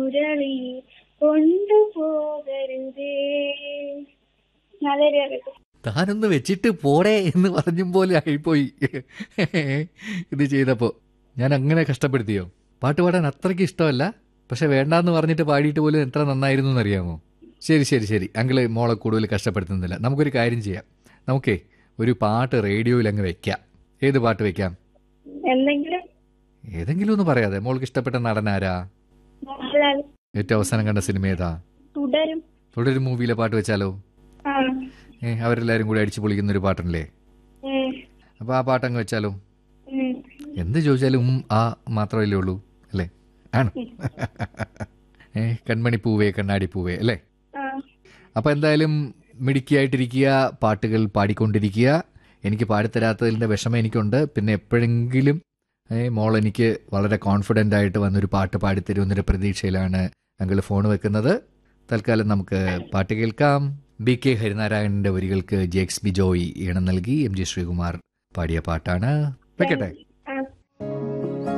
മുരളി കൊണ്ടുപോകരുതേ നല്ലൊരു അറിവ്. താനൊന്ന് വെച്ചിട്ട് പോടേ എന്ന് പറഞ്ഞും പോലെ ആയിപ്പോയി ഇത് ചെയ്തപ്പോൾ ഞാൻ അങ്ങനെ കഷ്ടപ്പെടുത്തിയോ പാട്ട് പാടാൻ അത്രയ്ക്ക് ഇഷ്ടമല്ല പക്ഷെ വേണ്ടാന്ന് പറഞ്ഞിട്ട് പാടിയിട്ട് പോലും എത്ര നന്നായിരുന്നു എന്നറിയാമോ ശരി ശരി ശരി അങ്കിള് മോളെ കൂടുതൽ കഷ്ടപ്പെടുത്തുന്നില്ല നമുക്കൊരു കാര്യം ചെയ്യാം നമുക്കേ ഒരു പാട്ട് റേഡിയോയിൽ അങ്ങ് വെക്കാം ഏത് പാട്ട് വെക്കാം എന്തെങ്കിലും ഏതെങ്കിലും ഒന്ന് പറയാതെ മോൾക്ക് ഇഷ്ടപ്പെട്ട നടൻ ആരാ മോഹൻലാൽ ഏറ്റവും അവസാനം കണ്ട സിനിമ ഏതാ തുടരും തുടരും മൂവിയിലെ പാട്ട് വെച്ചാലോ ആ ഏ അവരെല്ലാവരും കൂടി അടിച്ചു പൊളിക്കുന്ന ഒരു പാട്ടല്ലേ ഉം, അപ്പോൾ ആ പാട്ടങ്ങ് വെച്ചാലോ ഉം. എന്ത് ചോദിച്ചാലും ഉം ആ മാത്രമല്ലേ ഉള്ളൂ അല്ലേ ആണ് ഏ കൺമണി പൂവേ കണ്ണാടി പൂവേ അല്ലേ ആ അപ്പോൾ എന്തായാലും മിടുക്കിയായിട്ടിരിക്കുക പാട്ടുകൾ പാടിക്കൊണ്ടിരിക്കുക എനിക്ക് പാടിത്തരാത്തതിൻ്റെ വിഷമം എനിക്കുണ്ട് പിന്നെ എപ്പോഴെങ്കിലും ഏ മോൾ എനിക്ക് വളരെ കോൺഫിഡൻ്റ് ആയിട്ട് വന്നൊരു പാട്ട് പാടിത്തരുമെന്നൊരു പ്രതീക്ഷയിലാണ് ഞങ്ങൾ ഫോൺ വെക്കുന്നത് തൽക്കാലം നമുക്ക് പാട്ട് കേൾക്കാം ബി കെ ഹരിനാരായണന്റെ വരികൾക്ക് ജെക്സ് ബിജോയ് ഈണം നൽകി എം ജി ശ്രീകുമാർ പാടിയ പാട്ടാണ് വെക്കട്ടെ